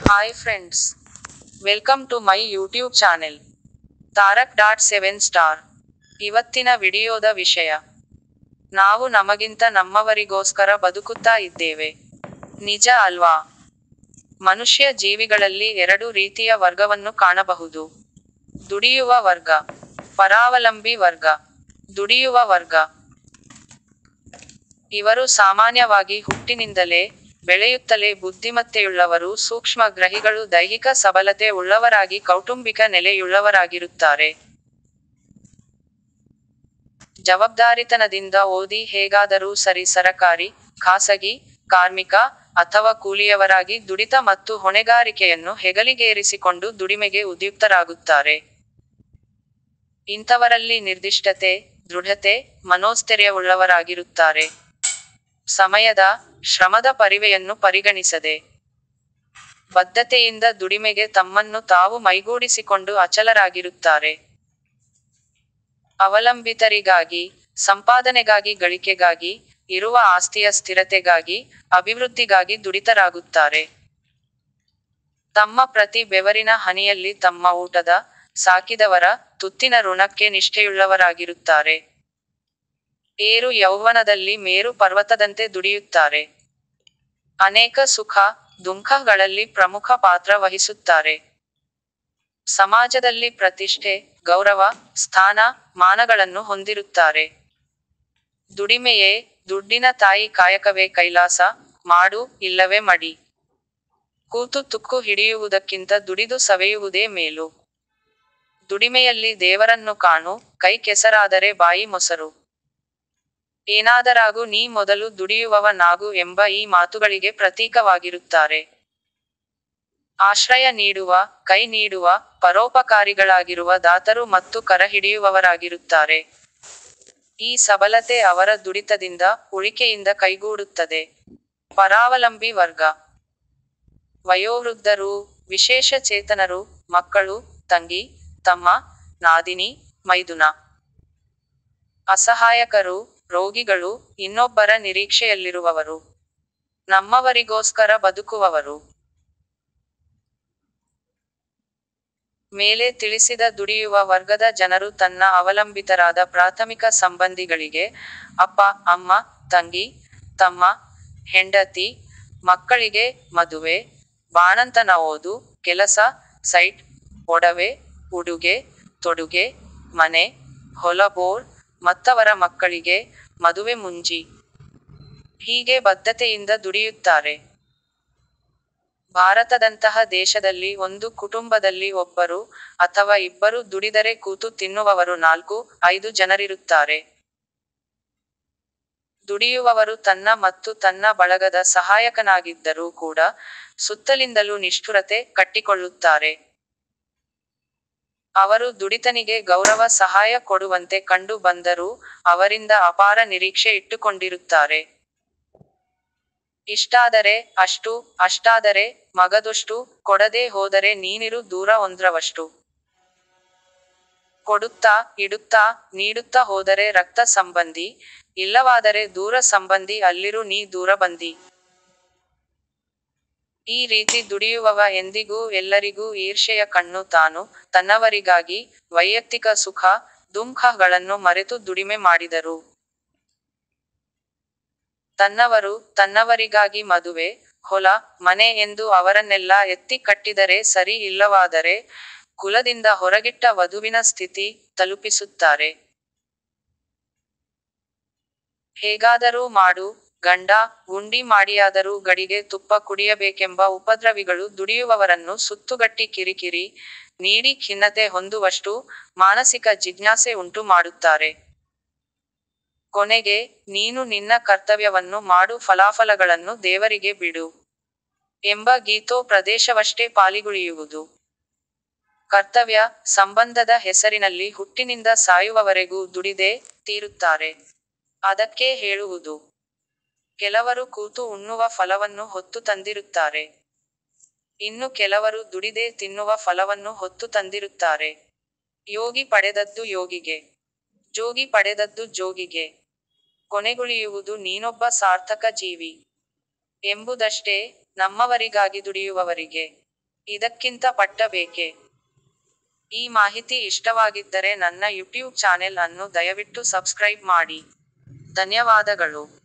hi friends welcome to my YouTube channel Tarak dot seven star ಇವತ್ತಿನ ವಿಡಿಯೋದ ವಿಷಯ ನಾವು ನಮಗಿಂತ ನಮ್ಮವರಿಗೋಸ್ಕರ ಬದುಕುತ್ತಾ ಇದ್ದೇವೆ ನಿಜ ಅಲ್ವಾ ಮನುಷ್ಯ ಜೀವಿಗಳಲ್ಲಿ ಎರಡು ರೀತಿಯ ವರ್ಗವನ್ನು ಕಾಣಬಹುದು ದುಡಿಯುವ ವರ್ಗ ಪರಾವಲಂಬಿ ವರ್ಗ ದುಡಿಯುವ ವರ್ಗ ಇವರು ಸಾಮಾನ್ಯವಾಗಿ ಹುಟ್ಟಿನಿಂದಲೇ ಬೆಳೆಯುತ್ತಲೇ ಬುದ್ಧಿಮತ್ತೆಯುಳ್ಳವರು ಸೂಕ್ಷ್ಮ ಗ್ರಹಿಗಳು ದೈಹಿಕ ಸಬಲತೆ ಉಳ್ಳವರಾಗಿ ಕೌಟುಂಬಿಕ ನೆಲೆಯುಳ್ಳವರಾಗಿರುತ್ತಾರೆ ಜವಾಬ್ದಾರಿತನದಿಂದ ಓದಿ ಹೇಗಾದರೂ ಸರಿ ಸರಕಾರಿ ಖಾಸಗಿ ಕಾರ್ಮಿಕ ಅಥವಾ ಕೂಲಿಯವರಾಗಿ ದುಡಿತ ಮತ್ತು ಹೊಣೆಗಾರಿಕೆಯನ್ನು ಹೆಗಲಿಗೇರಿಸಿಕೊಂಡು ದುಡಿಮೆಗೆ ಉದ್ಯುಕ್ತರಾಗುತ್ತಾರೆ ಇಂಥವರಲ್ಲಿ ನಿರ್ದಿಷ್ಟತೆ ದೃಢತೆ ಮನೋಸ್ಥೈರ್ಯವುಳ್ಳವರಾಗಿರುತ್ತಾರೆ ಸಮಯದ ಶ್ರಮದ ಪರಿವೆಯನ್ನು ಪರಿಗಣಿಸದೆ ಬದ್ಧತೆಯಿಂದ ದುಡಿಮೆಗೆ ತಮ್ಮನ್ನು ತಾವು ಮೈಗೂಡಿಸಿಕೊಂಡು ಅಚಲರಾಗಿರುತ್ತಾರೆ ಅವಲಂಬಿತರಿಗಾಗಿ ಸಂಪಾದನೆಗಾಗಿ ಗಳಿಕೆಗಾಗಿ ಇರುವ ಆಸ್ತಿಯ ಸ್ಥಿರತೆಗಾಗಿ ಅಭಿವೃದ್ಧಿಗಾಗಿ ದುಡಿತರಾಗುತ್ತಾರೆ ತಮ್ಮ ಪ್ರತಿ ಬೆವರಿನ ಹನಿಯಲ್ಲಿ ತಮ್ಮ ಊಟದ ಸಾಕಿದವರ ತುತ್ತಿನ ಋಣಕ್ಕೆ ನಿಷ್ಠೆಯುಳ್ಳವರಾಗಿರುತ್ತಾರೆ ಏರು ಯೌವನದಲ್ಲಿ ಮೇರು ಪರ್ವತದಂತೆ ದುಡಿಯುತ್ತಾರೆ ಅನೇಕ ಸುಖ ದುಃಖಗಳಲ್ಲಿ ಪ್ರಮುಖ ಪಾತ್ರ ವಹಿಸುತ್ತಾರೆ ಸಮಾಜದಲ್ಲಿ ಪ್ರತಿಷ್ಠೆ ಗೌರವ ಸ್ಥಾನ ಮಾನಗಳನ್ನು ಹೊಂದಿರುತ್ತಾರೆ ದುಡಿಮೆಯೇ ದುಡ್ಡಿನ ತಾಯಿ ಕಾಯಕವೇ ಕೈಲಾಸ ಮಾಡು ಇಲ್ಲವೇ ಮಡಿ ಕೂತು ತುಕ್ಕು ಹಿಡಿಯುವುದಕ್ಕಿಂತ ದುಡಿದು ಸವೆಯುವುದೇ ಮೇಲು ದುಡಿಮೆಯಲ್ಲಿ ದೇವರನ್ನು ಕಾಣು ಕೈ ಕೆಸರಾದರೆ ಬಾಯಿ ಮೊಸರು ಏನಾದರಾಗು ನೀ ಮೊದಲು ದುಡಿಯುವವನಾಗು ಎಂಬ ಈ ಮಾತುಗಳಿಗೆ ಪ್ರತೀಕವಾಗಿರುತ್ತಾರೆ ಆಶ್ರಯ ನೀಡುವ ಕೈ ನೀಡುವ ಪರೋಪಕಾರಿಗಳಾಗಿರುವ ದಾತರು ಮತ್ತು ಕರಹಿಡಿಯುವವರಾಗಿರುತ್ತಾರೆ ಈ ಸಬಲತೆ ಅವರ ದುಡಿತದಿಂದ ಉಳಿಕೆಯಿಂದ ಕೈಗೂಡುತ್ತದೆ ಪರಾವಲಂಬಿ ವರ್ಗ ವಯೋವೃದ್ಧರು ವಿಶೇಷ ಚೇತನರು ಮಕ್ಕಳು ತಂಗಿ ತಮ್ಮ ನಾದಿನಿ ಮೈದುನ ಅಸಹಾಯಕರು ರೋಗಿಗಳು ಇನ್ನೊಬ್ಬರ ನಿರೀಕ್ಷೆಯಲ್ಲಿರುವವರು ನಮ್ಮವರಿಗೋಸ್ಕರ ಬದುಕುವವರು ಮೇಲೆ ತಿಳಿಸಿದ ದುಡಿಯುವ ವರ್ಗದ ಜನರು ತನ್ನ ಅವಲಂಬಿತರಾದ ಪ್ರಾಥಮಿಕ ಸಂಬಂಧಿಗಳಿಗೆ ಅಪ್ಪ ಅಮ್ಮ ತಂಗಿ ತಮ್ಮ ಹೆಂಡತಿ ಮಕ್ಕಳಿಗೆ ಮದುವೆ ಬಾಣಂತನ ಓದು ಕೆಲಸ ಸೈಟ್ ಒಡವೆ ಉಡುಗೆ ತೊಡುಗೆ ಮನೆ ಹೊಲಬೋರ್ ಮತ್ತವರ ಮಕ್ಕಳಿಗೆ ಮದುವೆ ಮುಂಜಿ ಹೀಗೆ ಬದ್ಧತೆಯಿಂದ ದುಡಿಯುತ್ತಾರೆ ಭಾರತದಂತಹ ದೇಶದಲ್ಲಿ ಒಂದು ಕುಟುಂಬದಲ್ಲಿ ಒಬ್ಬರು ಅಥವಾ ಇಬ್ಬರು ದುಡಿದರೆ ಕೂತು ತಿನ್ನುವವರು ನಾಲ್ಕು ಐದು ಜನರಿರುತ್ತಾರೆ ದುಡಿಯುವವರು ತನ್ನ ಮತ್ತು ತನ್ನ ಬಳಗದ ಸಹಾಯಕನಾಗಿದ್ದರೂ ಕೂಡ ಸುತ್ತಲಿಂದಲೂ ನಿಷ್ಠುರತೆ ಕಟ್ಟಿಕೊಳ್ಳುತ್ತಾರೆ ಅವರು ದುಡಿತನಿಗೆ ಗೌರವ ಸಹಾಯ ಕೊಡುವಂತೆ ಕಂಡು ಬಂದರೂ ಅವರಿಂದ ಅಪಾರ ನಿರೀಕ್ಷೆ ಇಟ್ಟುಕೊಂಡಿರುತ್ತಾರೆ ಇಷ್ಟಾದರೆ ಅಷ್ಟು ಅಷ್ಟಾದರೆ ಮಗದೊಷ್ಟು ಕೊಡದೆ ಹೋದರೆ ನೀನಿರು ದೂರ ಒಂದ್ರವಷ್ಟು ಕೊಡುತ್ತಾ ಇಡುತ್ತಾ ನೀಡುತ್ತಾ ಹೋದರೆ ರಕ್ತ ಸಂಬಂಧಿ ಇಲ್ಲವಾದರೆ ದೂರ ಸಂಬಂಧಿ ಅಲ್ಲಿರು ನೀ ದೂರ ಬಂದಿ ಈ ರೀತಿ ದುಡಿಯುವವ ಎಂದಿಗೂ ಎಲ್ಲರಿಗೂ ಈರ್ಷೆಯ ಕಣ್ಣು ತಾನು ತನ್ನವರಿಗಾಗಿ ವೈಯಕ್ತಿಕ ಸುಖ ದುಃಖಗಳನ್ನು ಮರೆತು ದುಡಿಮೆ ಮಾಡಿದರು ತನ್ನವರು ತನ್ನವರಿಗಾಗಿ ಮದುವೆ ಹೊಲ ಮನೆ ಎಂದು ಅವರನ್ನೆಲ್ಲ ಎತ್ತಿ ಕಟ್ಟಿದರೆ ಸರಿ ಇಲ್ಲವಾದರೆ ಕುಲದಿಂದ ಹೊರಗಿಟ್ಟ ವಧುವಿನ ಸ್ಥಿತಿ ತಲುಪಿಸುತ್ತಾರೆ ಹೇಗಾದರೂ ಮಾಡು ಗಂಡ ಗುಂಡಿ ಮಾಡಿಯಾದರೂ ಗಡಿಗೆ ತುಪ್ಪ ಕುಡಿಯಬೇಕೆಂಬ ಉಪದ್ರವಿಗಳು ದುಡಿಯುವವರನ್ನು ಸುತ್ತುಗಟ್ಟಿ ಕಿರಿಕಿರಿ ನೀಡಿ ಖಿನ್ನತೆ ಹೊಂದುವಷ್ಟು ಮಾನಸಿಕ ಜಿಜ್ಞಾಸೆ ಉಂಟು ಮಾಡುತ್ತಾರೆ ಕೊನೆಗೆ ನೀನು ನಿನ್ನ ಕರ್ತವ್ಯವನ್ನು ಮಾಡು ಫಲಾಫಲಗಳನ್ನು ದೇವರಿಗೆ ಬಿಡು ಎಂಬ ಗೀತೋ ಪ್ರದೇಶವಷ್ಟೇ ಪಾಲಿಗುಳಿಯುವುದು ಕರ್ತವ್ಯ ಸಂಬಂಧದ ಹೆಸರಿನಲ್ಲಿ ಹುಟ್ಟಿನಿಂದ ಸಾಯುವವರೆಗೂ ದುಡಿದೇ ತೀರುತ್ತಾರೆ ಅದಕ್ಕೆ ಹೇಳುವುದು ಕೆಲವರು ಕೂತು ಉಣ್ಣುವ ಫಲವನ್ನು ಹೊತ್ತು ತಂದಿರುತ್ತಾರೆ ಇನ್ನು ಕೆಲವರು ದುಡಿದೇ ತಿನ್ನುವ ಫಲವನ್ನು ಹೊತ್ತು ತಂದಿರುತ್ತಾರೆ ಯೋಗಿ ಪಡೆದದ್ದು ಯೋಗಿಗೆ ಜೋಗಿ ಪಡೆದದ್ದು ಜೋಗಿಗೆ ಕೊನೆಗುಳಿಯುವುದು ನೀನೊಬ್ಬ ಸಾರ್ಥಕ ಜೀವಿ ಎಂಬುದಷ್ಟೇ ನಮ್ಮವರಿಗಾಗಿ ದುಡಿಯುವವರಿಗೆ ಇದಕ್ಕಿಂತ ಪಟ್ಟ ಬೇಕೆ ಈ ಮಾಹಿತಿ ಇಷ್ಟವಾಗಿದ್ದರೆ ನನ್ನ ಯೂಟ್ಯೂಬ್ ಚಾನೆಲ್ ಅನ್ನು ದಯವಿಟ್ಟು ಸಬ್ಸ್ಕ್ರೈಬ್ ಮಾಡಿ ಧನ್ಯವಾದಗಳು